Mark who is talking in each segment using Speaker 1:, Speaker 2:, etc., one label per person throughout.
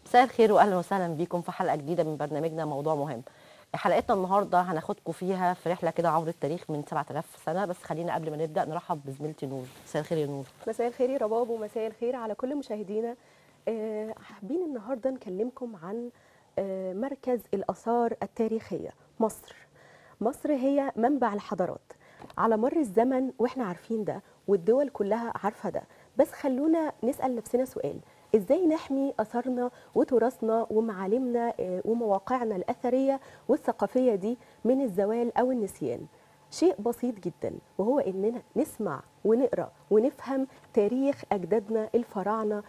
Speaker 1: مساء الخير واهلا وسهلا بيكم في حلقه جديده من برنامجنا موضوع مهم حلقتنا النهارده هناخدكم فيها في رحله كده عبر التاريخ من 7000 سنه بس خلينا قبل ما نبدا نرحب بزميلتي نور مساء الخير يا نور
Speaker 2: مساء الخير يا رباب ومساء الخير على كل مشاهدينا آه، حابين النهارده نكلمكم عن آه، مركز الاثار التاريخيه مصر مصر هي منبع الحضارات على مر الزمن واحنا عارفين ده والدول كلها عارفه ده بس خلونا نسال نفسنا سؤال ازاي نحمي اثارنا وتراثنا ومعالمنا آه، ومواقعنا الاثريه والثقافيه دي من الزوال او النسيان شيء بسيط جدا وهو اننا نسمع ونقرا ونفهم تاريخ اجدادنا الفراعنه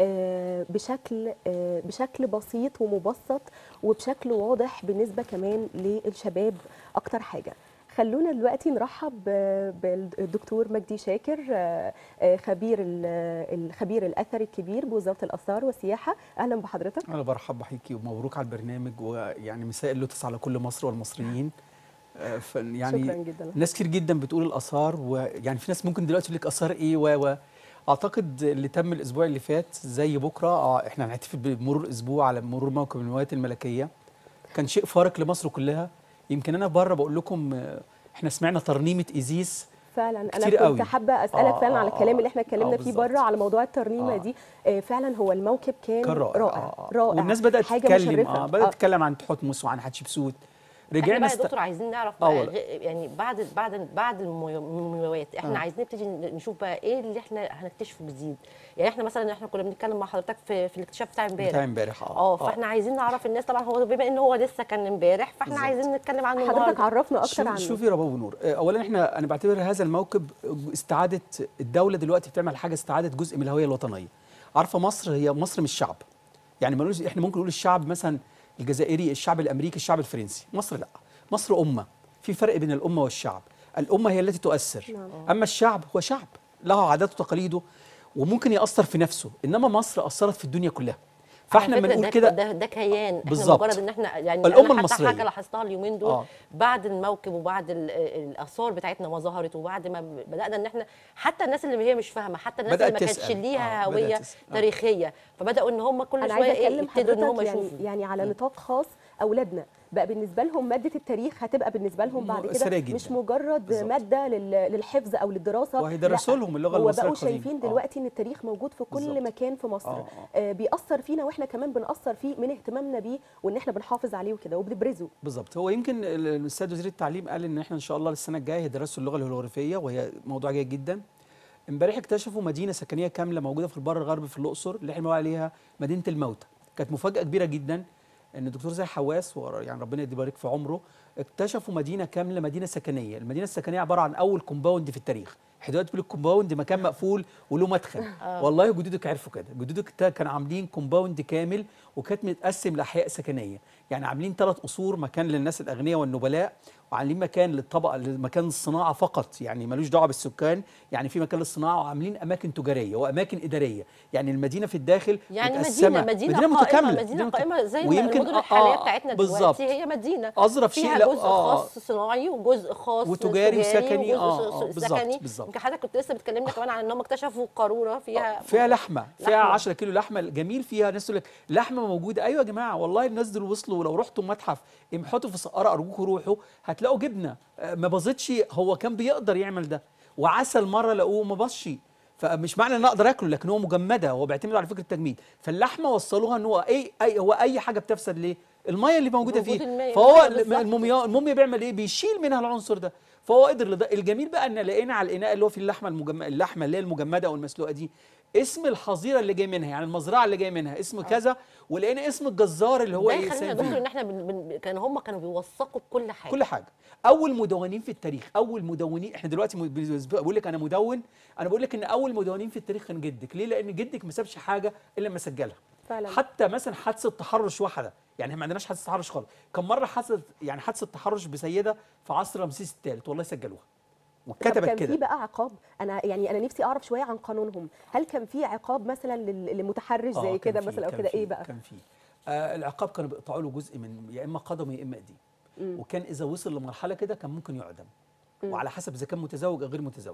Speaker 2: آه، بشكل آه، بشكل بسيط ومبسط وبشكل واضح بالنسبه كمان للشباب اكتر حاجه خلونا دلوقتي نرحب ب- بالدكتور مجدي شاكر آه، آه، خبير ال- الخبير الاثري الكبير بوزاره الاثار والسياحه اهلا بحضرتك
Speaker 3: انا برحب بحيكي ومبروك على البرنامج ويعني مساء اللوتس على كل مصر والمصريين آه، ف- يعني
Speaker 2: شكرا جدا
Speaker 3: ناس كتير جدا بتقول الاثار ويعني في ناس ممكن دلوقتي يقول لك اثار ايه و و اعتقد اللي تم الاسبوع اللي فات زي بكره اه احنا هنحتفل بمرور اسبوع على مرور موكب المواد الملكيه كان شيء فارق لمصر كلها يمكن انا بره بقول لكم آه، احنا سمعنا ترنيمه ايزيس
Speaker 2: فعلا انا
Speaker 3: كتير
Speaker 2: كنت
Speaker 3: قوي.
Speaker 2: حابه اسالك
Speaker 3: آه،
Speaker 2: فعلا
Speaker 3: آه،
Speaker 2: على الكلام
Speaker 3: آه.
Speaker 2: اللي احنا اتكلمنا
Speaker 3: آه،
Speaker 2: فيه
Speaker 3: بالظبط.
Speaker 2: بره على موضوع الترنيمه
Speaker 3: آه.
Speaker 2: دي آه، فعلا هو الموكب كان,
Speaker 3: كان رائع
Speaker 2: رائع
Speaker 3: آه، آه.
Speaker 2: رائع
Speaker 3: والناس بدات
Speaker 2: حاجة
Speaker 3: تتكلم
Speaker 2: مشرفة.
Speaker 3: اه بدات
Speaker 2: آه.
Speaker 3: تتكلم عن تحتمس وعن حتشبسوت
Speaker 1: احنا
Speaker 3: رجعنا
Speaker 1: بقى يا
Speaker 3: است...
Speaker 1: دكتور عايزين نعرف
Speaker 3: آه
Speaker 1: بقى
Speaker 3: والله.
Speaker 1: غ- يعني بعد بعد بعد المومياوات احنا
Speaker 3: آه.
Speaker 1: عايزين نبتدي نشوف بقى ايه اللي احنا هنكتشفه جديد يعني احنا مثلا احنا كنا بنتكلم مع حضرتك في, في الاكتشاف بتاع
Speaker 3: بتاع
Speaker 1: امبارح
Speaker 3: امبارح
Speaker 1: اه فاحنا عايزين نعرف الناس طبعا هو بما ان هو لسه كان امبارح فاحنا
Speaker 3: بالظبط.
Speaker 1: عايزين نتكلم عنه
Speaker 2: حضرتك
Speaker 1: النهارده
Speaker 2: عرفنا اكتر
Speaker 3: شوف
Speaker 2: عنه
Speaker 3: شوفي رباب ونور آه، اولا احنا انا بعتبر هذا الموكب استعاده الدوله دلوقتي بتعمل حاجه استعاده جزء من الهويه الوطنيه عارفه مصر هي مصر مش شعب يعني ما نقولش احنا ممكن نقول الشعب مثلا الجزائري الشعب الامريكي الشعب الفرنسي مصر لا مصر امه في فرق بين الامه والشعب الامه هي التي تؤثر
Speaker 2: نعم.
Speaker 3: اما الشعب هو شعب له عاداته وتقاليده وممكن ياثر في نفسه انما مصر اثرت في الدنيا كلها فاحنا
Speaker 1: على فكرة
Speaker 3: بنقول
Speaker 1: ده-
Speaker 3: كده
Speaker 1: ده ده كيان احنا
Speaker 3: بالظبط.
Speaker 1: مجرد ان احنا يعني
Speaker 3: الأمة
Speaker 1: أنا حتى
Speaker 3: المصرية.
Speaker 1: حاجه لاحظتها اليومين دول
Speaker 3: آه.
Speaker 1: بعد الموكب وبعد ال- الاثار بتاعتنا ما ظهرت وبعد ما بدانا ان احنا حتى الناس اللي هي مش فاهمه حتى الناس
Speaker 3: بدأت
Speaker 1: اللي ما كانتش
Speaker 3: تسأل.
Speaker 1: ليها
Speaker 3: آه، بدأت
Speaker 1: هويه
Speaker 3: تسأل. آه.
Speaker 1: تاريخيه فبداوا ان هم كل
Speaker 2: انا
Speaker 1: شويه
Speaker 2: عايزه
Speaker 1: ايه
Speaker 2: اكلم
Speaker 1: يبتدوا ان هم
Speaker 2: حضرتك يعني
Speaker 1: يشوفوا
Speaker 2: يعني على نطاق خاص اولادنا بقى بالنسبه لهم ماده التاريخ هتبقى بالنسبه لهم بعد كده
Speaker 3: مؤثرة جداً.
Speaker 2: مش مجرد
Speaker 3: بالظبط.
Speaker 2: ماده لل- للحفظ او للدراسه
Speaker 3: وهيدرسوا
Speaker 2: لا،
Speaker 3: لهم اللغة
Speaker 2: هو
Speaker 3: المصرية
Speaker 2: بقوا
Speaker 3: القديمة.
Speaker 2: شايفين
Speaker 3: آه.
Speaker 2: دلوقتي ان التاريخ موجود في كل
Speaker 3: بالظبط.
Speaker 2: مكان في مصر
Speaker 3: آه،
Speaker 2: آه بيأثر فينا واحنا كمان بنأثر فيه من اهتمامنا بيه وان احنا بنحافظ عليه وكده وبنبرزه
Speaker 3: بالظبط هو يمكن ال- الاستاذ وزير التعليم قال ان احنا ان شاء الله السنه الجايه هيدرسوا اللغه الهيروغليفيه وهي موضوع جيد جدا امبارح اكتشفوا مدينه سكنيه كامله موجوده في البر الغربي في الاقصر اللي احنا بنقول عليها مدينه الموتى كانت مفاجاه كبيره جدا ان الدكتور زي حواس ور- يعني ربنا يدي يبارك في عمره اكتشفوا مدينه كامله مدينه سكنيه المدينه السكنيه عباره عن اول كومباوند في التاريخ احنا دلوقتي بنقول الكومباوند مكان مقفول وله مدخل والله جدودك عرفوا كده جدودك تا- كانوا عاملين كومباوند كامل وكانت متقسم لاحياء سكنيه يعني عاملين ثلاث قصور مكان للناس الاغنياء والنبلاء وعاملين مكان للطبقه لمكان الصناعه فقط يعني ملوش دعوه بالسكان يعني في مكان للصناعه وعاملين اماكن تجاريه واماكن اداريه يعني المدينه في الداخل
Speaker 1: يعني
Speaker 3: متقسمة.
Speaker 1: مدينه مدينه,
Speaker 3: مدينه
Speaker 1: قائمه
Speaker 3: متكامله
Speaker 1: مدينه
Speaker 3: مت-
Speaker 1: قائمه زي ما
Speaker 3: ويمكن
Speaker 1: المدن
Speaker 3: آه،
Speaker 1: الحاليه
Speaker 3: آه،
Speaker 1: بتاعتنا
Speaker 3: بالظبط.
Speaker 1: دلوقتي هي مدينه
Speaker 3: اظرف شيء
Speaker 1: فيها
Speaker 3: لا
Speaker 1: جزء
Speaker 3: آه،
Speaker 1: خاص صناعي وجزء خاص
Speaker 3: وتجاري وسكني،
Speaker 1: وجزء
Speaker 3: آه، آه، بالظبط،
Speaker 1: سكني
Speaker 3: بالظبط.
Speaker 1: يمكن حضرتك كنت لسه بتكلمنا كمان عن انهم اكتشفوا قاروره فيها
Speaker 3: فيها لحمه فيها
Speaker 1: لحمة.
Speaker 3: 10 كيلو لحمه جميل فيها ناس تقول لك لحمه موجوده ايوه يا جماعه والله الناس دول وصلوا ولو رحتوا متحف امحطوا في سقاره ارجوكم روحوا هتلاقوا جبنه آه، ما باظتش هو كان بيقدر يعمل ده وعسل مره لقوه ما باظش فمش معنى ان أنا اقدر اكله لكن هو مجمده هو بيعتمد على فكره التجميد فاللحمه وصلوها ان هو اي اي هو اي حاجه بتفسد ليه الميه اللي موجوده
Speaker 1: وجود
Speaker 3: فيه
Speaker 1: المية-
Speaker 3: فهو
Speaker 1: المية بالظبط.
Speaker 3: الموميا الموميا بيعمل ايه بيشيل منها العنصر ده فهو قدر لده الجميل بقى ان لقينا على الاناء اللي هو فيه اللحمه المجم... اللحمه اللي هي المجمده او المسلوقه دي اسم الحظيره اللي جاي منها يعني المزرعه اللي جاي منها اسم كذا ولقينا اسم الجزار اللي هو
Speaker 1: ده
Speaker 3: ايه
Speaker 1: يخلينا يا
Speaker 3: سايب
Speaker 1: دكتور
Speaker 3: فيه.
Speaker 1: ان احنا بن... بن... كان هم كانوا بيوثقوا كل حاجه
Speaker 3: كل حاجه اول مدونين في التاريخ اول مدونين احنا دلوقتي م- بالنسبة- بقول لك انا مدون انا بقول لك ان اول مدونين في التاريخ كان جدك ليه لان جدك ما سابش حاجه الا لما سجلها
Speaker 2: فعلا
Speaker 3: حتى مثلا حادثه تحرش واحده يعني احنا ما عندناش حادثه تحرش خالص كان مره حصلت يعني حادثه تحرش بسيده في عصر رمسيس الثالث والله سجلوها
Speaker 2: طب
Speaker 3: وكتبت
Speaker 2: كان في
Speaker 3: كده
Speaker 2: بقى عقاب انا يعني انا نفسي اعرف شويه عن قانونهم هل كان في عقاب مثلا لل- لمتحرش
Speaker 3: آه،
Speaker 2: زي
Speaker 3: كان
Speaker 2: كده
Speaker 3: في-
Speaker 2: مثلا او
Speaker 3: كان
Speaker 2: كده
Speaker 3: في-
Speaker 2: ايه بقى
Speaker 3: كان في آه العقاب كانوا بيقطعوا له جزء من يا اما قدم يا اما ايديه
Speaker 2: مم.
Speaker 3: وكان اذا وصل لمرحله كده كان ممكن يعدم
Speaker 2: مم.
Speaker 3: وعلى حسب اذا كان متزوج او غير متزوج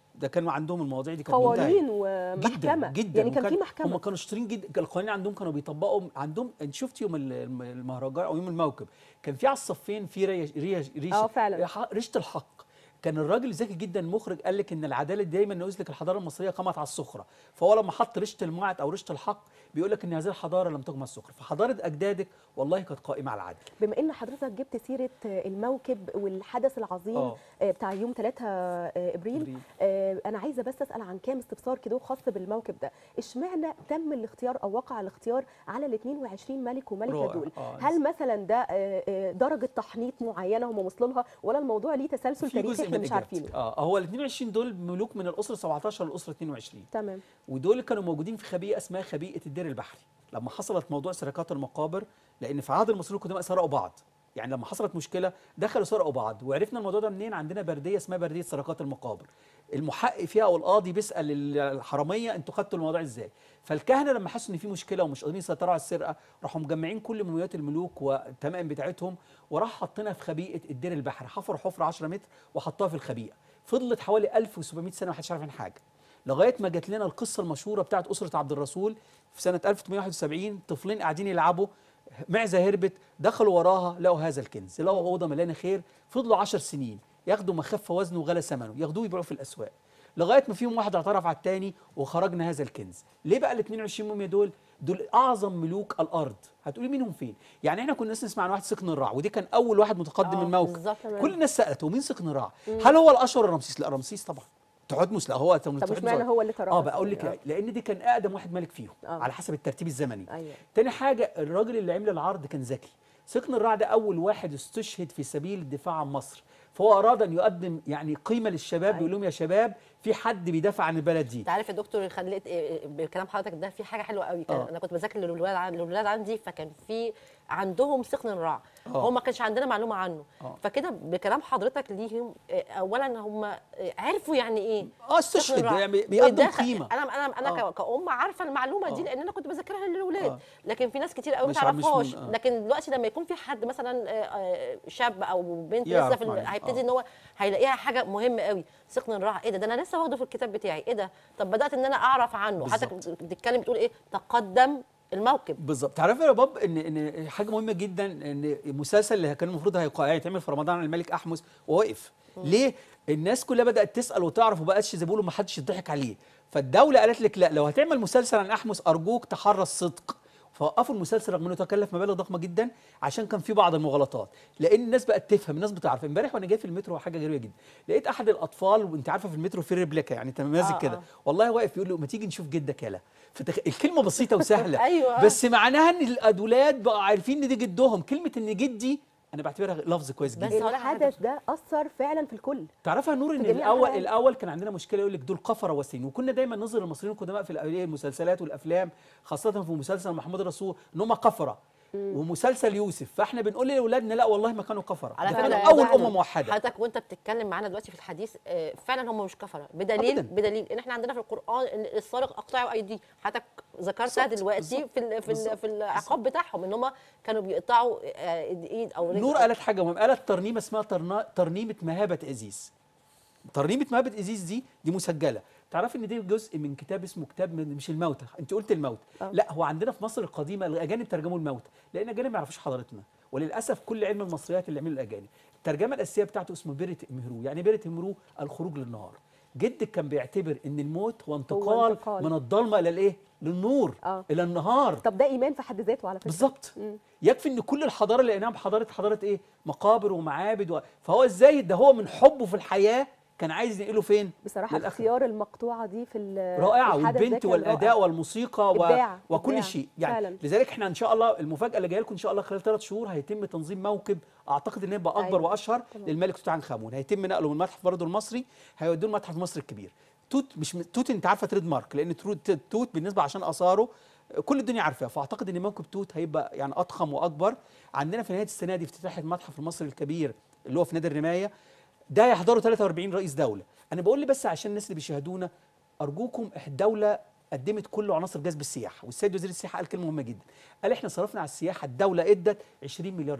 Speaker 3: ده كان عندهم المواضيع دي كانت منتهيه
Speaker 2: قوانين ومحكمه
Speaker 3: جدا جدا
Speaker 2: يعني كان
Speaker 3: وكان-
Speaker 2: في محكمه
Speaker 3: هم كانوا شاطرين جدا القوانين عندهم كانوا بيطبقوا عندهم انت شفت يوم ال- الم- المهرجان او يوم الموكب كان في على الصفين في ريش ريش ريش
Speaker 2: اه فعلا.
Speaker 3: ح- ريشه الحق كان الراجل ذكي جدا مخرج قال لك ان العداله دايما نزلك الحضاره المصريه قامت على السخره فهو لما حط ريشه الموعد او ريشه الحق بيقول لك ان هذه الحضاره لم تقم على السخره فحضاره اجدادك والله كانت قائمه على العدل
Speaker 2: بما ان حضرتك جبت سيره الموكب والحدث العظيم
Speaker 3: آه.
Speaker 2: آه، بتاع يوم 3 ابريل
Speaker 3: إبريل.
Speaker 2: آه، انا عايزه بس اسال عن كام استفسار كده خاص بالموكب ده اشمعنى تم الاختيار او وقع الاختيار على ال 22 ملك وملكه
Speaker 3: رائع.
Speaker 2: دول
Speaker 3: آه،
Speaker 2: هل مثلا ده آه، آه، درجه تحنيط معينه هم وصلوا لها ولا الموضوع ليه تسلسل
Speaker 3: في
Speaker 2: تاريخي
Speaker 3: جزء
Speaker 2: احنا
Speaker 3: من
Speaker 2: مش
Speaker 3: إجابتي.
Speaker 2: عارفينه
Speaker 3: اه هو ال 22 دول ملوك من الاسره 17 للاسره 22
Speaker 2: تمام
Speaker 3: ودول كانوا موجودين في خبيئه اسمها خبيئه الدير البحري لما حصلت موضوع سرقات المقابر لان في عهد المصريين القدماء سرقوا بعض يعني لما حصلت مشكله دخلوا سرقوا بعض وعرفنا الموضوع ده منين عندنا برديه اسمها برديه سرقات المقابر المحقق فيها او القاضي بيسال الحراميه انتوا خدتوا الموضوع ازاي فالكهنه لما حسوا ان في مشكله ومش قادرين يسيطروا على السرقه راحوا مجمعين كل مومياوات الملوك والتمائم بتاعتهم وراح حاطينها في خبيئه الدير البحري حفروا حفره 10 متر وحطوها في الخبيئه فضلت حوالي 1700 سنه ما حدش عارف عنها حاجه لغايه ما جات لنا القصه المشهوره بتاعت اسره عبد الرسول في سنه 1871 طفلين قاعدين يلعبوا معزه هربت دخلوا وراها لقوا هذا الكنز لقوا اوضه مليانه خير فضلوا 10 سنين ياخدوا ما خف وزنه وغلى ثمنه ياخدوه يبيعوه في الاسواق لغايه ما فيهم واحد اعترف على الثاني وخرجنا هذا الكنز ليه بقى ال 22 موميا دول دول اعظم ملوك الارض هتقولي مينهم فين يعني احنا كنا نسمع عن واحد سكن الرع ودي كان اول واحد متقدم
Speaker 1: آه،
Speaker 3: الموكب
Speaker 1: بالظبط.
Speaker 3: كل الناس سالته مين سكن الرع هل هو الاشهر ولا رمسيس لا رمسيس طبعا تحتمس لا هو
Speaker 2: طب اشمعنى هو اللي ترى
Speaker 3: اه بقول لك لان دي كان اقدم واحد ملك فيهم
Speaker 2: آه.
Speaker 3: على حسب الترتيب الزمني
Speaker 2: ايوه
Speaker 3: تاني حاجة الراجل اللي عمل العرض كان ذكي سكن الرع ده أول واحد استشهد في سبيل الدفاع عن مصر فهو أراد أن يقدم يعني قيمة للشباب
Speaker 2: أيوة.
Speaker 3: بيقول لهم يا شباب في حد بيدافع عن البلد دي
Speaker 1: انت عارف يا دكتور خليت إيه- بكلام حضرتك ده في حاجه حلوه قوي كان
Speaker 3: آه.
Speaker 1: انا كنت بذاكر للولاد عن- للولاد عندي فكان في عندهم سخن الرع
Speaker 3: آه.
Speaker 1: هو ما كانش عندنا معلومه عنه
Speaker 3: آه.
Speaker 1: فكده بكلام حضرتك ليهم إيه، اولا هم إيه، عرفوا يعني ايه
Speaker 3: اه استشهد
Speaker 1: سخن الرع.
Speaker 3: يعني بيقدم
Speaker 1: وده خ-
Speaker 3: قيمة
Speaker 1: انا انا انا
Speaker 3: آه.
Speaker 1: ك- كأم عارفه المعلومه دي
Speaker 3: آه.
Speaker 1: لان انا كنت بذاكرها للولاد
Speaker 3: آه.
Speaker 1: لكن في ناس كتير قوي ما
Speaker 3: مش عارف- مش
Speaker 1: تعرفهاش
Speaker 3: من- آه.
Speaker 1: لكن دلوقتي لما يكون في حد مثلا آه، آه، شاب او بنت لسه
Speaker 3: يعرف
Speaker 1: في ال-
Speaker 3: معلومة.
Speaker 1: هيبتدي
Speaker 3: آه.
Speaker 1: ان هو هيلاقيها حاجه مهمه قوي سخن الراحه ايه ده ده انا لسه واخده في الكتاب بتاعي ايه ده طب بدات ان انا اعرف عنه حتى
Speaker 3: بالظبط.
Speaker 1: بتتكلم بتقول ايه تقدم الموكب
Speaker 3: بالظبط تعرف يا باب ان ان حاجه مهمه جدا ان المسلسل اللي كان المفروض هيقا- هيتعمل في رمضان عن الملك احمس ووقف ليه الناس كلها بدات تسال وتعرف وبقتش زي ما بيقولوا ما حدش يضحك عليه فالدوله قالت لك لا لو هتعمل مسلسل عن احمس ارجوك تحرى الصدق فوقفوا المسلسل رغم انه تكلف مبالغ ضخمه جدا عشان كان في بعض المغالطات لان الناس بقت تفهم الناس بتعرف امبارح وانا جاي في المترو حاجه غريبه جدا لقيت احد الاطفال وانت عارفه في المترو في ريبليكا يعني انت ماسك
Speaker 1: آه،
Speaker 3: كده
Speaker 1: آه.
Speaker 3: والله واقف يقول له ما تيجي نشوف جدك يالا فتخ... الكلمه بسيطه وسهله
Speaker 1: أيوة.
Speaker 3: بس معناها ان الاولاد بقوا عارفين ان دي جدهم كلمه ان جدي انا بعتبرها لفظ كويس
Speaker 1: بس
Speaker 3: جدا
Speaker 1: هقول لك حاجة
Speaker 2: الحدث ده اثر فعلا في الكل
Speaker 3: تعرفها نور ان
Speaker 2: في جميع
Speaker 3: الاول
Speaker 2: الأحوال.
Speaker 3: الاول كان عندنا مشكله يقول لك دول كفره وسين وكنا دايما نظهر المصريين القدماء في الأ- المسلسلات والافلام خاصه في مسلسل محمود الرسول ان هم كفره ومسلسل يوسف فاحنا بنقول لاولادنا لا والله ما كانوا كفره
Speaker 1: على
Speaker 3: ده
Speaker 1: فكرة
Speaker 3: كانوا
Speaker 1: يا
Speaker 3: اول
Speaker 1: جماعة،
Speaker 3: امه موحده
Speaker 1: حضرتك وانت بتتكلم معانا دلوقتي في الحديث آه، فعلا هم مش كفره بدليل
Speaker 3: أبداً.
Speaker 1: بدليل ان احنا عندنا في القران ان السارق اقطعوا ايدي حضرتك ذكرتها
Speaker 3: بالظبط،
Speaker 1: دلوقتي
Speaker 3: بالظبط،
Speaker 1: في ال- في ال-
Speaker 3: بالظبط،
Speaker 1: في العقاب بتاعهم ان هم كانوا بيقطعوا آه، ايد او رجل
Speaker 3: نور قالت حاجه مهمه قالت ترنيمه اسمها ترنا- ترنيمه مهابه ازيز ترنيمه مهابه ازيز دي دي مسجله تعرف ان دي جزء من كتاب اسمه كتاب من مش الموتى انت قلت الموت
Speaker 2: آه.
Speaker 3: لا هو عندنا في مصر القديمه الاجانب ترجموا الموت لان الاجانب ما يعرفوش حضارتنا وللاسف كل علم المصريات اللي عمله الاجانب الترجمه الاساسيه بتاعته اسمه بيرت امهرو يعني بيرت امهرو الخروج للنهار جدك كان بيعتبر ان الموت هو انتقال,
Speaker 2: انتقال.
Speaker 3: من الضلمه الى الايه للنور
Speaker 2: آه.
Speaker 3: الى النهار
Speaker 2: طب ده ايمان في حد ذاته على فكره
Speaker 3: بالظبط
Speaker 2: مم.
Speaker 3: يكفي ان كل الحضاره اللي لقيناها بحضاره حضاره ايه مقابر ومعابد و... فهو ازاي ده هو من حبه في الحياه كان عايز ينقله فين
Speaker 2: بصراحه
Speaker 3: للآخرة.
Speaker 2: اختيار المقطوعه دي في ال-
Speaker 3: رائعه
Speaker 2: في الحدث ده
Speaker 3: والبنت
Speaker 2: كان
Speaker 3: والاداء
Speaker 2: رائع.
Speaker 3: والموسيقى و...
Speaker 2: إبداع،
Speaker 3: وكل
Speaker 2: إبداع.
Speaker 3: شيء يعني
Speaker 2: فعلاً.
Speaker 3: لذلك احنا ان شاء الله المفاجاه اللي جايه لكم ان شاء الله خلال ثلاث شهور هيتم تنظيم موكب اعتقد ان يبقى اكبر
Speaker 2: أيوة.
Speaker 3: واشهر
Speaker 2: تمام.
Speaker 3: للملك توت عنخ امون هيتم نقله من المتحف برضه المصري هيودوه المتحف المصري الكبير توت مش م- توت انت عارفه تريد مارك لان توت توت بالنسبه عشان اثاره كل الدنيا عارفاه فاعتقد ان موكب توت هيبقى يعني اضخم واكبر عندنا في نهايه السنه دي افتتاح المتحف المصري الكبير اللي هو في نادي الرمايه ده يحضره 43 رئيس دوله انا بقول لي بس عشان الناس اللي بيشاهدونا ارجوكم الدوله قدمت كل عناصر جذب السياحه والسيد وزير السياحه قال كلمه مهمه جدا قال احنا صرفنا على السياحه الدوله ادت 20 مليار جنيه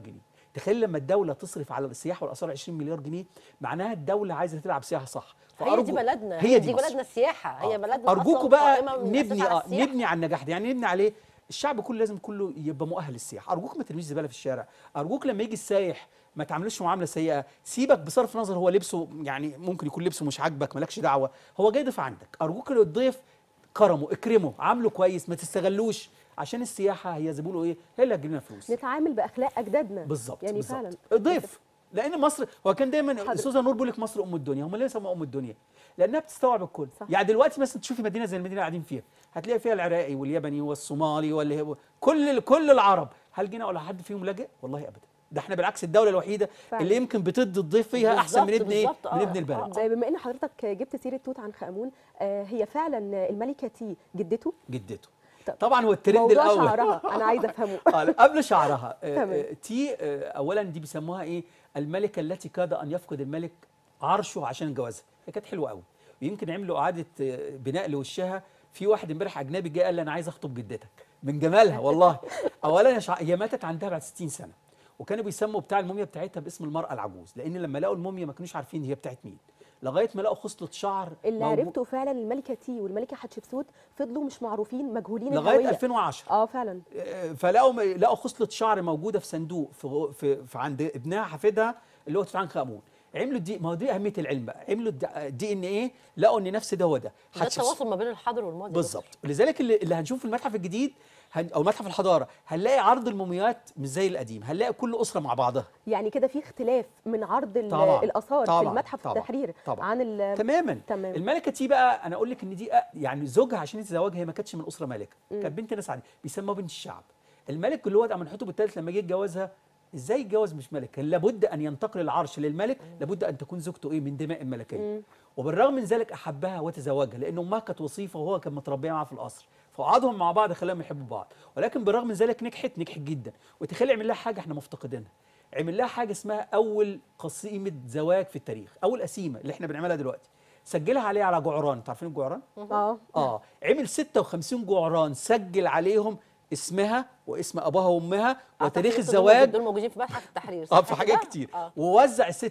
Speaker 3: تخيل لما الدوله تصرف على السياحه والاثار 20 مليار جنيه معناها الدوله عايزه تلعب سياحه صح
Speaker 1: هي دي بلدنا
Speaker 3: هي دي مصر.
Speaker 1: بلدنا السياحه هي
Speaker 3: آه.
Speaker 1: بلدنا
Speaker 3: ارجوكوا
Speaker 1: أصلاً
Speaker 3: بقى
Speaker 1: قائمة من
Speaker 3: نبني
Speaker 1: الأساس على
Speaker 3: اه
Speaker 1: السياحة.
Speaker 3: نبني على النجاح ده يعني نبني عليه الشعب كله لازم كله يبقى مؤهل للسياحه ارجوك ما ترميش زباله في الشارع ارجوك لما يجي السايح ما تعملش معامله سيئه سيبك بصرف نظر هو لبسه يعني ممكن يكون لبسه مش عاجبك مالكش دعوه هو جاي ضيف عندك ارجوك الضيف كرمه اكرمه عامله كويس ما تستغلوش عشان السياحه هي زي ما بيقولوا ايه هي اللي هتجيب لنا فلوس
Speaker 2: نتعامل باخلاق اجدادنا
Speaker 3: بالظبط
Speaker 2: يعني
Speaker 3: بالظبط.
Speaker 2: فعلا
Speaker 3: ضيف لان مصر هو كان دايما
Speaker 2: حاضر.
Speaker 3: استاذه نور بيقول لك مصر ام الدنيا هم ليه سموها ام الدنيا لانها بتستوعب الكل
Speaker 2: صح.
Speaker 3: يعني دلوقتي مثلا تشوفي مدينه زي المدينه اللي قاعدين فيها هتلاقي فيها العراقي والياباني والصومالي واللي هو كل كل العرب هل جينا ولا حد فيهم لاجئ والله ابدا ده احنا بالعكس الدوله الوحيده
Speaker 2: فعلا.
Speaker 3: اللي يمكن بتدي الضيف فيها احسن من
Speaker 1: بالظبط،
Speaker 3: ابن ايه
Speaker 1: بالظبط،
Speaker 3: من
Speaker 1: آه،
Speaker 3: ابن البلد
Speaker 2: آه، بما ان حضرتك جبت سيره توت عنخ امون آه، هي فعلا الملكه تي جدته
Speaker 3: جدته
Speaker 2: طب
Speaker 3: طبعا هو الترند
Speaker 2: موضوع
Speaker 3: الاول
Speaker 2: شعرها انا عايزه افهمه
Speaker 3: آه، لا، قبل شعرها آه،
Speaker 2: تمام.
Speaker 3: آه، تي آه، اولا دي بيسموها ايه الملكه التي كاد ان يفقد الملك عرشه عشان جوازها هي كانت حلوه قوي ويمكن عملوا اعاده آه، بناء لوشها في واحد امبارح اجنبي جه قال لي انا عايز اخطب جدتك من جمالها والله اولا يا شع- هي ماتت عندها بعد 60 سنه وكانوا بيسموا بتاع الموميا بتاعتها باسم المراه العجوز لان لما لقوا الموميا ما كانوش عارفين هي بتاعت مين لغايه ما لقوا خصله شعر
Speaker 2: اللي
Speaker 3: موجود-
Speaker 2: عرفته فعلا الملكه تي والملكه حتشبسوت فضلوا مش معروفين مجهولين
Speaker 3: لغايه
Speaker 2: الهويه
Speaker 3: 2010
Speaker 2: اه فعلا
Speaker 3: فلقوا لقوا خصله شعر موجوده في صندوق في, غ- في, في عند ابنها حفيدها اللي هو توت عنخ امون عملوا دي ما هو دي اهميه العلم بقى عملوا الدي ان ايه لقوا ان نفس ده هو ده
Speaker 1: ده
Speaker 3: حتشبسوت.
Speaker 1: التواصل ما بين الحاضر والماضي
Speaker 3: بالظبط لذلك اللي, اللي هنشوفه في المتحف الجديد هن او متحف الحضاره هنلاقي عرض المومياوات مش زي القديم هنلاقي كل اسره مع بعضها
Speaker 2: يعني كده في اختلاف من عرض ال-
Speaker 3: طبعاً،
Speaker 2: الاثار في
Speaker 3: طبعاً،
Speaker 2: المتحف
Speaker 3: طبعاً،
Speaker 2: التحرير
Speaker 3: طبعاً.
Speaker 2: عن ال-
Speaker 3: تماما
Speaker 2: تمام.
Speaker 3: الملكه تي بقى انا اقول لك ان دي أ- يعني زوجها عشان يتزوجها هي ما كانتش من اسره مالكه كانت بنت ناس عاديه بيسموها بنت الشعب الملك اللي هو امنحتب الثالث لما جه يتجوزها ازاي يتجوز مش ملك كان لابد ان ينتقل العرش للملك لابد ان تكون زوجته ايه من دماء الملكيه وبالرغم من ذلك احبها وتزوجها لان امها كانت وصيفه وهو كان متربيه معاها في القصر فقعدهم مع بعض خلاهم يحبوا بعض ولكن بالرغم من ذلك نجحت نجحت جدا وتخيل عمل لها حاجه احنا مفتقدينها عمل لها حاجه اسمها اول قسيمه زواج في التاريخ اول قسيمه اللي احنا بنعملها دلوقتي سجلها عليها على جعران انتوا عارفين الجعران
Speaker 2: اه
Speaker 3: اه عمل 56 جعران سجل عليهم اسمها واسم اباها وامها وتاريخ
Speaker 1: أعتقد
Speaker 3: الزواج
Speaker 1: دول موجودين في متحف التحرير
Speaker 3: اه
Speaker 1: صح
Speaker 3: في حاجات
Speaker 1: كده؟
Speaker 3: كتير
Speaker 1: آه.
Speaker 3: ووزع ال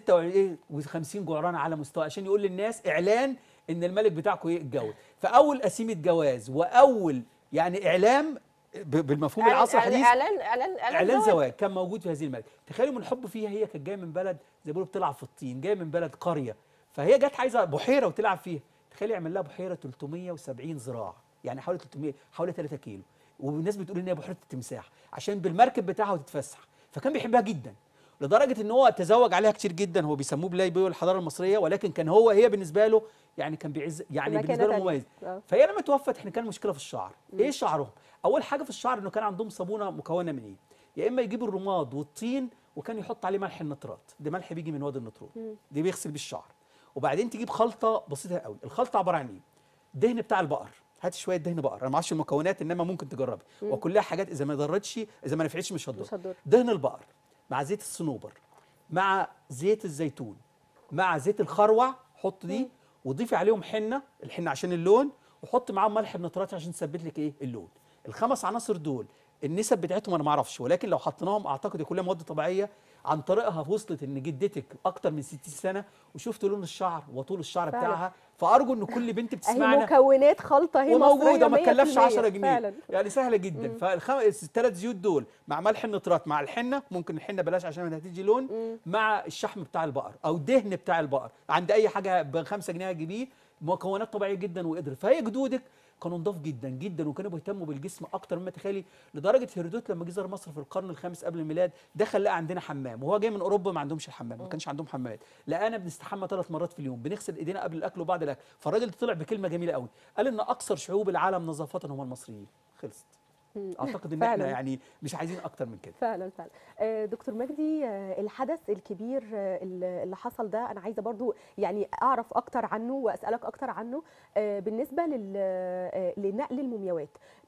Speaker 3: 56 جعران على مستوى عشان يقول للناس اعلان ان الملك بتاعكم يتجوز فاول قسيمه جواز واول يعني اعلام ب- بالمفهوم
Speaker 1: إعلان-
Speaker 3: العصر الحديث
Speaker 1: اعلان اعلان
Speaker 3: اعلان زواج كان موجود في هذه الملكه تخيلوا من الحب فيها هي كانت جايه من بلد زي ما بيقولوا بتلعب في الطين جايه من بلد قريه فهي جت عايزه بحيره وتلعب فيها تخيلي يعمل لها بحيره 370 ذراع يعني حوالي 300 حوالي 3 كيلو والناس بتقول ان هي بحيره التمساح عشان بالمركب بتاعها وتتفسح فكان بيحبها جدا لدرجه ان هو تزوج عليها كتير جدا هو بيسموه بلاي بوي الحضاره المصريه ولكن كان هو هي بالنسبه له يعني كان بيعز يعني
Speaker 2: مكانة
Speaker 3: بالنسبه له
Speaker 2: تانية.
Speaker 3: مميز
Speaker 2: آه.
Speaker 3: فهي لما توفت احنا كان مشكله في الشعر ايه شعرهم اول حاجه في الشعر انه كان عندهم صابونه مكونه من ايه يا اما يجيب الرماد والطين وكان يحط عليه ملح النترات ده ملح بيجي من وادي النطرون دي بيغسل بيه الشعر وبعدين تجيب خلطه بسيطه قوي الخلطه عباره عن ايه دهن بتاع البقر هات شويه دهن بقر انا ما اعرفش المكونات انما ممكن تجربي وكلها حاجات اذا ما ضرتش اذا ما نفعتش مش هتضر
Speaker 2: مش هتضر.
Speaker 3: دهن البقر مع زيت الصنوبر مع زيت الزيتون مع زيت الخروع حط دي وضيفي عليهم حنه الحنه عشان اللون وحط معاهم ملح النترات عشان تثبت لك ايه اللون الخمس عناصر دول النسب بتاعتهم انا ما اعرفش ولكن لو حطيناهم اعتقد كلها مواد طبيعيه عن طريقها وصلت ان جدتك اكتر من 60 سنه وشفت لون الشعر وطول الشعر
Speaker 2: فعلا.
Speaker 3: بتاعها فارجو ان كل بنت
Speaker 2: اهي
Speaker 3: بتسمعنا
Speaker 2: مكونات خلطه هي
Speaker 3: وموجوده ما
Speaker 2: مصرية
Speaker 3: تكلفش
Speaker 2: 100%
Speaker 3: 10 جنيه
Speaker 2: فعلا
Speaker 3: يعني سهله جدا فالثلاث زيوت دول مع ملح النترات مع الحنه ممكن الحنه بلاش عشان هتدي لون مع الشحم بتاع البقر او الدهن بتاع البقر عند اي حاجه ب 5 جنيه هتجيبيه مكونات طبيعيه جدا وقدر فهي جدودك كانوا نضاف جدا جدا وكانوا بيهتموا بالجسم اكتر مما تخيلي لدرجه هيرودوت لما جه زار مصر في القرن الخامس قبل الميلاد دخل لقى عندنا حمام وهو جاي من اوروبا ما عندهمش الحمام ما كانش عندهم حمامات لقانا بنستحمى ثلاث مرات في اليوم بنغسل ايدينا قبل الاكل وبعد الاكل فالراجل طلع بكلمه جميله قوي قال ان اكثر شعوب العالم نظافه هم المصريين خلصت اعتقد ان احنا
Speaker 2: فعلاً.
Speaker 3: يعني مش عايزين اكتر من كده
Speaker 2: فعلا فعلا آه، دكتور مجدي آه، الحدث الكبير آه، اللي اللي حصل ده انا عايزه برضو يعني اعرف اكتر عنه واسالك اكتر عنه آه، بالنسبه لل- آه، لنقل المومياوات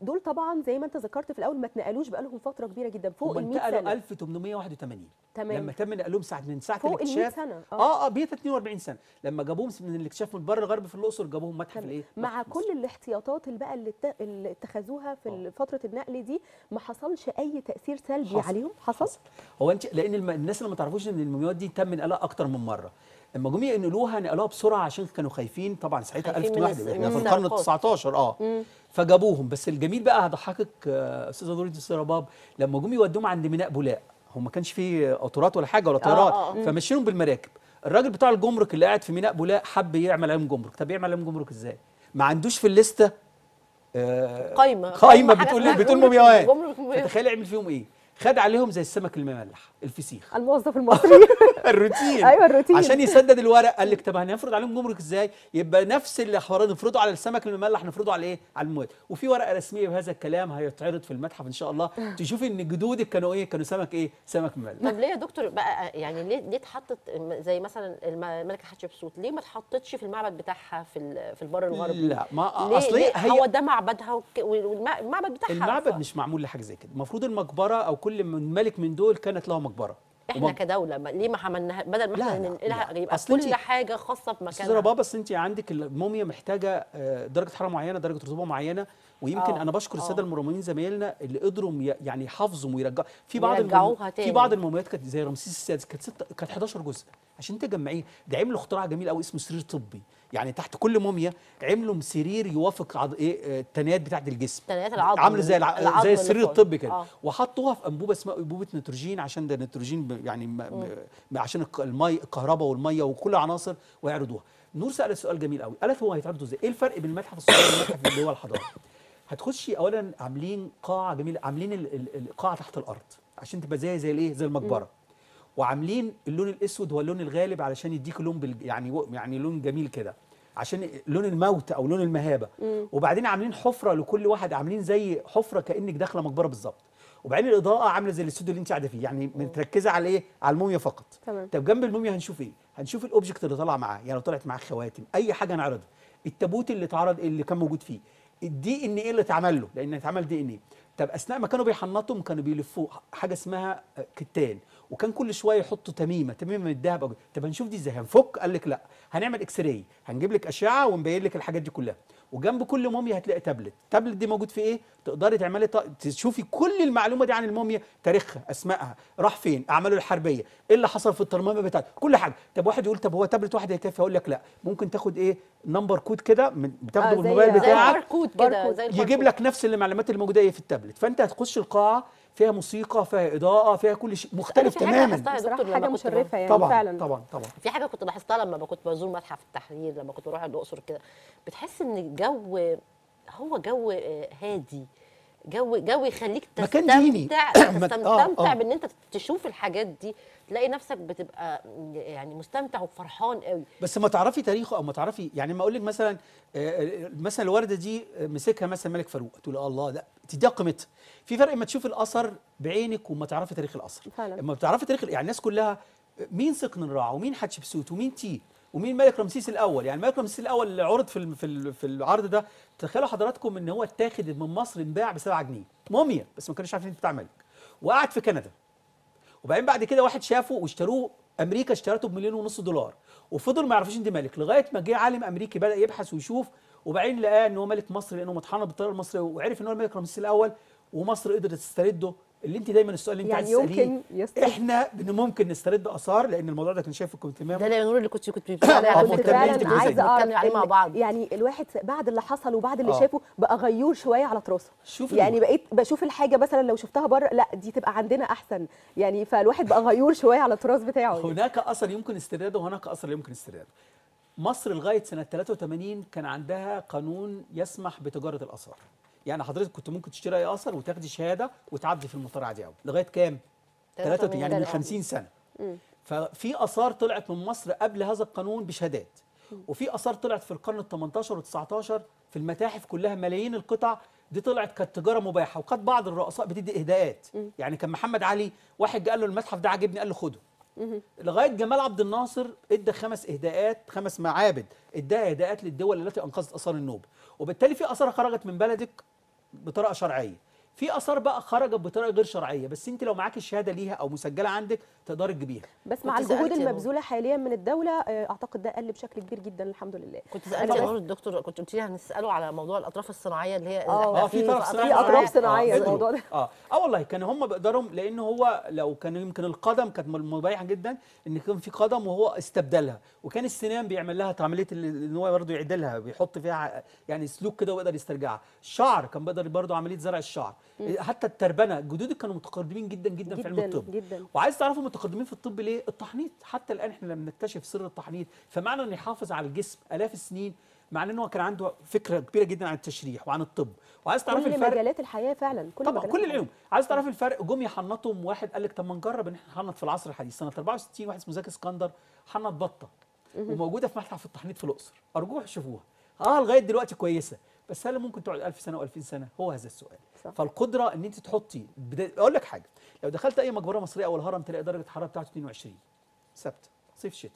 Speaker 2: دول طبعا زي ما انت ذكرت في الاول ما اتنقلوش بقالهم فتره كبيره جدا فوق
Speaker 3: هم
Speaker 2: ال 100
Speaker 3: انتقلوا
Speaker 2: سنه
Speaker 3: 1881
Speaker 2: تمام
Speaker 3: لما تم نقلهم ساعه من ساعه
Speaker 2: فوق ال 100
Speaker 3: الاكتشاف
Speaker 2: سنه
Speaker 3: اه اه 142 سنه لما جابوهم من الاكتشاف من البر الغربي في الاقصر جابوهم متحف
Speaker 2: تمام.
Speaker 3: الايه
Speaker 2: مع
Speaker 3: متحف
Speaker 2: كل
Speaker 3: مصر.
Speaker 2: الاحتياطات اللي بقى اللي, ات- اللي اتخذوها في
Speaker 3: آه.
Speaker 2: فتره النقل دي ما حصلش اي تاثير سلبي
Speaker 3: حصل.
Speaker 2: عليهم حصل
Speaker 3: حصل. هو انت لان الم... الناس اللي ما تعرفوش ان المومياوات دي تم نقلها اكتر من مره لما جم ينقلوها نقلوها بسرعه عشان كانوا خايفين طبعا ساعتها
Speaker 1: خايفين من
Speaker 3: 1001
Speaker 1: الس-
Speaker 3: احنا
Speaker 1: من
Speaker 3: في القرن ال
Speaker 1: السرقات.
Speaker 3: 19 اه
Speaker 2: مم.
Speaker 3: فجابوهم بس الجميل بقى هضحكك آه، استاذه نور الدين رباب لما جم يودوهم عند ميناء بولاق هو ما كانش فيه قطارات ولا حاجه ولا طيارات
Speaker 1: آه، آه.
Speaker 3: فمشيهم بالمراكب الراجل بتاع الجمرك اللي قاعد في ميناء بولاق حب يعمل عليهم جمرك طب يعمل عليهم جمرك ازاي ما عندوش في الليسته آه،
Speaker 1: قايمه
Speaker 3: قايمه
Speaker 1: حاجة
Speaker 3: بتقول
Speaker 1: اسمها
Speaker 3: بتقول
Speaker 1: جمرك-
Speaker 3: مومياوات
Speaker 1: جمرك مومياوات.
Speaker 3: فتخيل يعمل فيهم ايه خد عليهم زي السمك المملح الفسيخ
Speaker 2: الموظف المصري
Speaker 3: الروتين
Speaker 2: ايوه الروتين
Speaker 3: عشان يسدد الورق قال لك طب هنفرض عليهم جمرك ازاي يبقى نفس اللي حوار نفرضه على السمك المملح نفرضه على ايه على المواد وفي ورقه رسميه بهذا الكلام هيتعرض في المتحف ان شاء الله تشوفي ان جدودك كانوا ايه كانوا سمك ايه سمك مملح
Speaker 1: طب ليه يا دكتور بقى يعني ليه ليه اتحطت زي مثلا الم- الملكه حتشبسوت ليه ما اتحطتش في المعبد بتاعها في ال- في البر الغربي
Speaker 3: لا ما
Speaker 1: ليه
Speaker 3: اصل
Speaker 1: ليه
Speaker 3: هي
Speaker 1: هو ده معبدها وك- والمعبد بتاعها
Speaker 3: المعبد
Speaker 1: ف-
Speaker 3: مش معمول لحاجه زي كده المفروض المقبره او كل من ملك من دول كانت له مقبره
Speaker 1: احنا
Speaker 3: ومق-
Speaker 1: كدوله ما- ليه ما عملناها بدل ما
Speaker 3: لا،
Speaker 1: احنا
Speaker 3: لا،
Speaker 1: ننقلها
Speaker 3: لا.
Speaker 1: يبقى
Speaker 3: أصل
Speaker 1: كل
Speaker 3: انتي-
Speaker 1: حاجه خاصه
Speaker 3: استاذه
Speaker 1: بمكانها
Speaker 3: رباب بس انت عندك الموميا محتاجه آه، درجه حراره معينه درجه رطوبه معينه ويمكن
Speaker 1: آه،
Speaker 3: انا بشكر
Speaker 1: آه.
Speaker 3: الساده المرممين زمايلنا اللي قدروا ي- يعني يحافظوا ويرجعوا في بعض المم-
Speaker 1: يرجعوها
Speaker 3: في
Speaker 1: تاني.
Speaker 3: بعض المومياوات كانت زي رمسيس السادس كانت ست كانت 11 جزء عشان تجمعيه ده عملوا اختراع جميل قوي اسمه سرير طبي يعني تحت كل موميا عملوا سرير يوافق عض... ايه آه، التنايات بتاعت الجسم
Speaker 1: تنايات العظم
Speaker 3: عامله زي الع...
Speaker 1: العظم
Speaker 3: زي
Speaker 1: اللي
Speaker 3: السرير
Speaker 1: فوق.
Speaker 3: الطبي كده
Speaker 1: آه.
Speaker 3: وحطوها في انبوبه اسمها انبوبه نيتروجين عشان ده نيتروجين ب- يعني م... م... عشان الك- المي الكهرباء والميه وكل عناصر ويعرضوها نور سالت سؤال جميل قوي قالت هو هيتعرضوا ازاي ايه الفرق بين المتحف الصغير والمتحف اللي هو الحضاره هتخشي اولا عاملين قاعه جميله عاملين ال- ال- القاعه تحت الارض عشان تبقى زي زي الايه زي المقبره وعاملين اللون الاسود هو اللون الغالب علشان يديك لون بال... يعني و- يعني لون جميل كده عشان لون الموت او لون المهابه وبعدين عاملين حفره لكل واحد عاملين زي حفره كانك داخله مقبره بالظبط وبعدين الاضاءه عامله زي الاستوديو اللي انت قاعده فيه يعني متركزه على ايه على الموميا فقط
Speaker 2: تمام.
Speaker 3: طب جنب الموميا هنشوف ايه هنشوف الاوبجكت اللي طالع معاه يعني لو طلعت معاه خواتم اي حاجه نعرضها التابوت اللي اتعرض اللي كان موجود فيه الدي ان ايه اللي اتعمل له لان اتعمل دي ان ايه طب اثناء ما كانوا بيحنطهم كانوا بيلفوا حاجه اسمها آه، كتان وكان كل شويه يحطوا تميمه تميمه من الذهب أو- طب هنشوف دي ازاي هنفك قال لك لا هنعمل اكس راي هنجيب لك اشعه ونبين لك الحاجات دي كلها وجنب كل موميا هتلاقي تابلت التابلت دي موجود في ايه تقدري تعملي ط- تشوفي كل المعلومه دي عن الموميا تاريخها اسمائها راح فين اعماله الحربيه ايه اللي حصل في الترميمه بتاعته كل حاجه طب واحد يقول طب هو تابلت واحد هيكفي اقول لك لا ممكن تاخد ايه نمبر كود كده من- بتاخده
Speaker 2: آه،
Speaker 3: من
Speaker 2: زي-
Speaker 3: الموبايل
Speaker 2: زي
Speaker 1: زي
Speaker 3: بتاعك
Speaker 1: الباركود كده
Speaker 2: باركود.
Speaker 1: زي
Speaker 3: يجيب
Speaker 1: الباركود.
Speaker 3: لك نفس المعلومات اللي موجوده ايه في التابلت فانت هتخش القاعه فيها موسيقى فيها اضاءه فيها كل شيء مختلف
Speaker 1: في حاجة
Speaker 3: تماما
Speaker 1: لاحظتها يا
Speaker 2: بصراحه
Speaker 1: دكتور لما
Speaker 2: حاجه
Speaker 1: كنت
Speaker 2: مشرفه يعني
Speaker 3: طبعا
Speaker 2: فعلا
Speaker 3: طبعا طبعا
Speaker 1: في حاجه كنت لاحظتها لما كنت بزور متحف التحرير لما كنت بروح الاقصر كده بتحس ان الجو هو جو آه، هادي جو جو يخليك
Speaker 3: مكان
Speaker 1: تستمتع
Speaker 3: ديني. مك-
Speaker 1: تستمتع
Speaker 3: آه، آه.
Speaker 1: بان انت تشوف الحاجات دي تلاقي نفسك بتبقى يعني مستمتع وفرحان قوي
Speaker 3: بس ما تعرفي تاريخه او ما تعرفي يعني ما اقول لك مثلا آه، آه، مثلا الورده دي آه، مسكها مثلا ملك فاروق تقول الله لا تديها قيمتها في فرق اما تشوف الاثر بعينك وما تعرفي تاريخ الاثر
Speaker 2: فعلا.
Speaker 3: اما بتعرفي تاريخ يعني الناس كلها آه، مين سقن الرع ومين حتشبسوت ومين تي ومين ملك رمسيس الاول يعني ملك رمسيس الاول اللي عرض في الم- في ال- في العرض ده تخيلوا حضراتكم ان هو اتاخد من مصر انباع ب 7 جنيه موميا بس ما كانوش عارفين بتاع ملك وقعد في كندا وبعدين بعد كده واحد شافه واشتروه امريكا اشترته بمليون ونص دولار وفضل ما يعرفوش ان دي ملك لغايه ما جه عالم امريكي بدا يبحث ويشوف وبعدين لقاه ان هو ملك مصر لانه متحنط بالطريقه المصريه وعرف ان هو الملك رمسيس الاول ومصر قدرت تسترده اللي انت دايما السؤال اللي انت
Speaker 2: يعني
Speaker 3: عايز تساليه
Speaker 2: يمكن يستر
Speaker 3: احنا بن- ممكن نسترد اثار لان الموضوع ده كان شايفه كنت
Speaker 1: ده
Speaker 3: تمام
Speaker 1: اللي نور اللي كنت كنت بتقولي عليه
Speaker 3: آه،
Speaker 1: على
Speaker 2: كنت
Speaker 3: مهتمين
Speaker 1: فكرة.
Speaker 3: انت
Speaker 2: فعلا
Speaker 3: بجزء.
Speaker 2: عايزه اعرف
Speaker 1: نتكلم عليه مع
Speaker 2: إن-
Speaker 1: بعض
Speaker 2: يعني الواحد بعد اللي حصل وبعد اللي
Speaker 3: آه.
Speaker 2: شافه بقى غيور شويه على تراثه
Speaker 3: شوفي
Speaker 2: يعني
Speaker 3: النور.
Speaker 2: بقيت بشوف الحاجه مثلا لو شفتها بره لا دي تبقى عندنا احسن يعني فالواحد بقى غيور شويه على التراث بتاعه يعني.
Speaker 3: هناك اثر يمكن استرداده وهناك اثر لا يمكن استرداده مصر لغايه سنه 83 كان عندها قانون يسمح بتجاره الاثار يعني حضرتك كنت ممكن تشتري اي اثر وتاخدي شهاده وتعدي في المطار عادي قوي لغايه كام 83 يعني من 50 سنه ففي اثار طلعت من مصر قبل هذا القانون بشهادات وفي اثار طلعت في القرن ال 18 وال 19 في المتاحف كلها ملايين القطع دي طلعت كانت تجاره مباحه وكانت بعض الرؤساء بتدي اهداءات يعني كان محمد علي واحد قال له المتحف ده عاجبني قال له خده لغايه جمال عبد الناصر ادى خمس اهداءات خمس معابد اداها اهداءات للدول التي انقذت اثار النوبه وبالتالي في اثار خرجت من بلدك بطريقه شرعيه في اثار بقى خرجت بطريقه غير شرعيه بس انت لو معاك الشهاده ليها او مسجله عندك تقدري تجيبيها
Speaker 2: بس مع
Speaker 1: كنت
Speaker 2: الجهود
Speaker 1: سألتي يا
Speaker 2: المبذوله حاليا من الدوله آه، اعتقد ده قل بشكل كبير جدا الحمد لله
Speaker 1: كنت
Speaker 2: أنا
Speaker 1: سالتي
Speaker 2: بس-
Speaker 1: برضه الدكتور كنت قلت لي هنساله على موضوع الاطراف الصناعيه اللي هي
Speaker 2: آه،
Speaker 1: إحنا
Speaker 3: اه في طرف صناعي
Speaker 2: في أطراف صناعية
Speaker 3: آه،
Speaker 2: الموضوع
Speaker 3: قدروا. اه اه والله كانوا هم بيقدروا لان هو لو كان يمكن القدم كانت مبايعه جدا ان كان في قدم وهو استبدلها وكان السنان بيعمل لها عمليه ال- ان هو برضه يعدلها بيحط فيها يعني سلوك كده ويقدر يسترجعها الشعر كان بيقدر برضه عمليه زرع الشعر حتى التربنه جدودي كانوا متقدمين جدا جدا, في علم
Speaker 2: جدا
Speaker 3: الطب
Speaker 2: جدا
Speaker 3: وعايز تعرفوا متقدمين في الطب ليه؟ التحنيط حتى الان احنا لما نكتشف سر التحنيط فمعنى انه يحافظ على الجسم الاف السنين معناه ان هو كان عنده فكره كبيره جدا عن التشريح وعن الطب وعايز تعرفي
Speaker 2: كل
Speaker 3: الفرق
Speaker 2: مجالات الحياه فعلا كل
Speaker 3: طبعا
Speaker 2: مجالات
Speaker 3: كل
Speaker 2: الحياة.
Speaker 3: العلوم عايز تعرفي الفرق جم يحنطهم واحد قال لك طب ما نجرب ان احنا نحنط في العصر الحديث سنه 64 واحد اسمه زكي اسكندر حنط بطه وموجوده في متحف التحنيط في الاقصر ارجوها شوفوها اه لغايه دلوقتي كويسه بس هل ممكن تقعد 1000 سنه و2000 سنه هو هذا السؤال
Speaker 2: صح.
Speaker 3: فالقدره ان انت تحطي بدا... اقول لك حاجه لو دخلت اي مقبره مصريه او الهرم تلاقي درجه الحراره بتاعته 22 ثابته صيف شتاء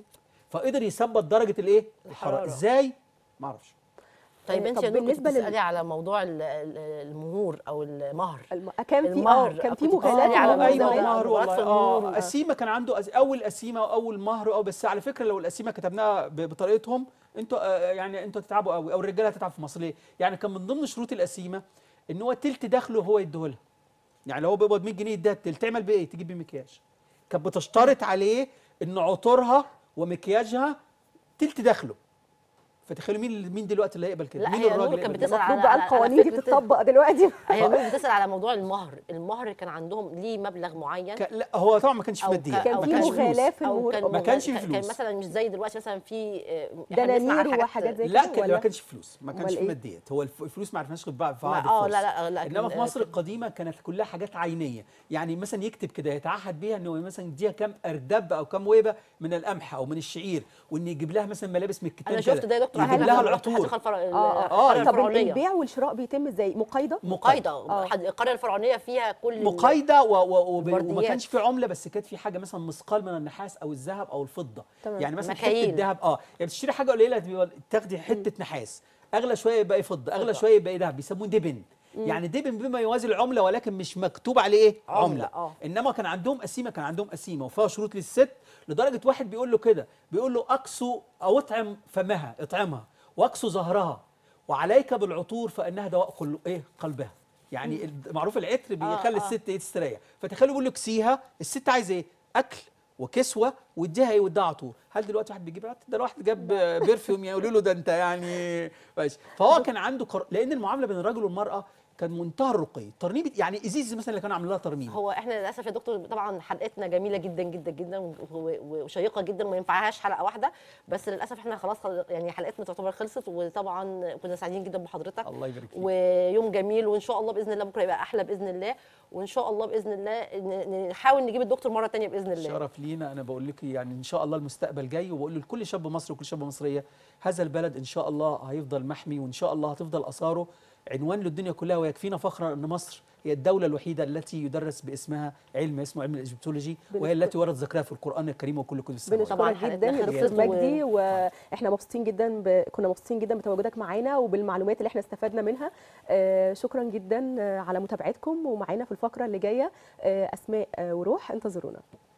Speaker 3: فقدر يثبت درجه الايه الحراره
Speaker 1: الحرارة.
Speaker 3: ازاي ما اعرفش
Speaker 1: طيب
Speaker 2: آه،
Speaker 1: انت
Speaker 2: طب
Speaker 1: يا نور كنت
Speaker 2: بالنسبة لل-
Speaker 1: بتسالي على موضوع ال- ال- المهور او المهر
Speaker 2: الم... كان في اه
Speaker 1: المهر.
Speaker 2: كان في
Speaker 1: كنت
Speaker 2: مغالاه
Speaker 1: بتسألي على
Speaker 2: الموضوع
Speaker 1: الموضوع
Speaker 2: ده.
Speaker 1: ده.
Speaker 3: ايوه مهر
Speaker 1: مباراه
Speaker 3: والله
Speaker 1: في
Speaker 3: اه
Speaker 1: النور.
Speaker 3: قسيمه كان عنده أس... اول قسيمه واول مهر او بس على فكره لو القسيمه كتبناها ب- بطريقتهم انتوا آه يعني انتوا هتتعبوا قوي او الرجاله هتتعب في مصر ليه؟ يعني كان من ضمن شروط القسيمه ان هو تلت دخله هو يديهولها يعني لو هو بيقبض 100 جنيه يديها التلت تعمل بيه ايه؟ تجيب بيه مكياج كانت بتشترط عليه ان عطورها ومكياجها تلت دخله فتخيلوا مين مين دلوقتي اللي هيقبل كده؟
Speaker 1: لا،
Speaker 3: مين
Speaker 1: هي
Speaker 3: الراجل
Speaker 1: نور
Speaker 3: اللي
Speaker 1: كانت
Speaker 3: يقبل كده؟
Speaker 1: بتسأل
Speaker 2: المفروض
Speaker 1: على-
Speaker 2: بقى
Speaker 1: على- على
Speaker 2: القوانين دي
Speaker 1: فكرة-
Speaker 2: تتطبق دلوقتي
Speaker 1: هي نور بتسال على موضوع المهر المهر كان عندهم ليه مبلغ معين
Speaker 3: ك- لا هو طبعا ما كانش في
Speaker 1: أو
Speaker 3: ماديات
Speaker 1: ك-
Speaker 2: كان
Speaker 3: ما
Speaker 2: في
Speaker 3: كانش فلوس.
Speaker 2: مغالاة في
Speaker 1: او
Speaker 2: المهور
Speaker 1: كان
Speaker 3: ما كانش في
Speaker 1: كان
Speaker 3: فلوس.
Speaker 1: مثلا مش زي دلوقتي مثلا في آه، إحنا بنسمع
Speaker 2: دنانير
Speaker 1: عن حاجات-
Speaker 2: وحاجات زي
Speaker 3: لا
Speaker 2: كده
Speaker 3: كان
Speaker 2: ولا؟
Speaker 3: ما كانش فلوس ما كانش
Speaker 2: أمال
Speaker 3: في
Speaker 2: إيه؟
Speaker 3: ماديات هو الف- الفلوس ما عرفناش غير بعد في
Speaker 1: ما-
Speaker 3: عهد
Speaker 1: اه
Speaker 3: الفرس
Speaker 1: لا لا لا
Speaker 3: انما في
Speaker 1: كان-
Speaker 3: مصر القديمه كانت كلها حاجات عينيه يعني مثلا يكتب كده يتعهد بيها انه مثلا يديها كام اردب او كام ويبه من القمح او من الشعير وان يجيب لها مثلا ملابس من الكتان
Speaker 1: انا شفت
Speaker 3: كده.
Speaker 1: ده يا دكتور
Speaker 3: يجيب
Speaker 1: عندنا
Speaker 3: لها
Speaker 1: في
Speaker 3: العطور
Speaker 1: الحديقة الفر-
Speaker 2: اه
Speaker 1: القرية
Speaker 2: اه طب
Speaker 1: الفرعونية
Speaker 2: البيع والشراء بيتم ازاي مقايضه
Speaker 1: مقايضة
Speaker 2: آه.
Speaker 1: حد- القرية الفرعونية فيها كل ال-
Speaker 3: مقايضه و- و- وب- وما
Speaker 1: البرديات.
Speaker 3: كانش في عمله بس كانت في حاجه مثلا مثقال من النحاس او الذهب او الفضه
Speaker 2: تمام.
Speaker 3: يعني مثلا
Speaker 1: مكاييل.
Speaker 3: حته ذهب اه يعني بتشتري حاجه قليله تبقى- تاخدي حته نحاس اغلى شويه يبقى إيه فضه اغلى
Speaker 1: فضة.
Speaker 3: شويه يبقى إيه ذهب بيسموه دبن يعني دبن بما يوازي العمله ولكن مش مكتوب عليه ايه
Speaker 1: عملة،
Speaker 3: عمله
Speaker 1: آه.
Speaker 3: انما كان عندهم قسيمه كان عندهم قسيمه وفيها شروط للست لدرجه واحد بيقول له كده بيقول له اقسو او اطعم فمها اطعمها واقسو ظهرها وعليك بالعطور فانها دواء قل- ايه قلبها يعني ال- معروف العطر بيخلي
Speaker 1: آه.
Speaker 3: الست ايه تستريح فتخيلوا بيقول له كسيها الست عايزه ايه اكل وكسوه واديها ايه واديها عطور هل دلوقتي واحد بيجيب عطر ده لو واحد جاب بيرفيوم يقولوا له ده انت يعني ماشي فهو كان عنده قر... لان المعامله بين الرجل والمراه كان منتهى الرقي ترنيب يعني ازيز مثلا اللي كانوا عاملين لها ترميم
Speaker 1: هو احنا للاسف يا دكتور طبعا حلقتنا جميله جدا جدا جدا و- و- وشيقه جدا وما ينفعهاش حلقه واحده بس للاسف احنا خلاص خل- يعني حلقتنا تعتبر خلصت وطبعا كنا سعيدين جدا بحضرتك
Speaker 3: الله يبارك فيك
Speaker 1: ويوم جميل وان شاء الله باذن الله بكره يبقى احلى باذن الله وان شاء الله باذن الله ن- نحاول نجيب الدكتور مره تانية باذن الله
Speaker 3: شرف لينا انا بقول لك يعني ان شاء الله المستقبل جاي وبقول لكل شاب مصري وكل شابه مصريه هذا البلد ان شاء الله هيفضل محمي وان شاء الله هتفضل اثاره عنوان للدنيا كلها ويكفينا فخرا ان مصر هي الدولة الوحيدة التي يدرس باسمها علم اسمه علم الايجيبتولوجي وهي
Speaker 2: بنشكر-
Speaker 3: التي ورد ذكرها في القرآن الكريم وكل كتب السماوات
Speaker 1: طبعاً
Speaker 2: بنشكرك
Speaker 1: حلقتنا
Speaker 2: جدا يا
Speaker 1: خلصت
Speaker 2: استاذ
Speaker 1: و-
Speaker 2: مجدي واحنا مبسوطين جدا ب... كنا مبسوطين جدا بتواجدك معانا وبالمعلومات اللي احنا استفدنا منها آه شكرا جدا آه، على متابعتكم ومعانا في الفقره اللي جايه آه اسماء آه وروح انتظرونا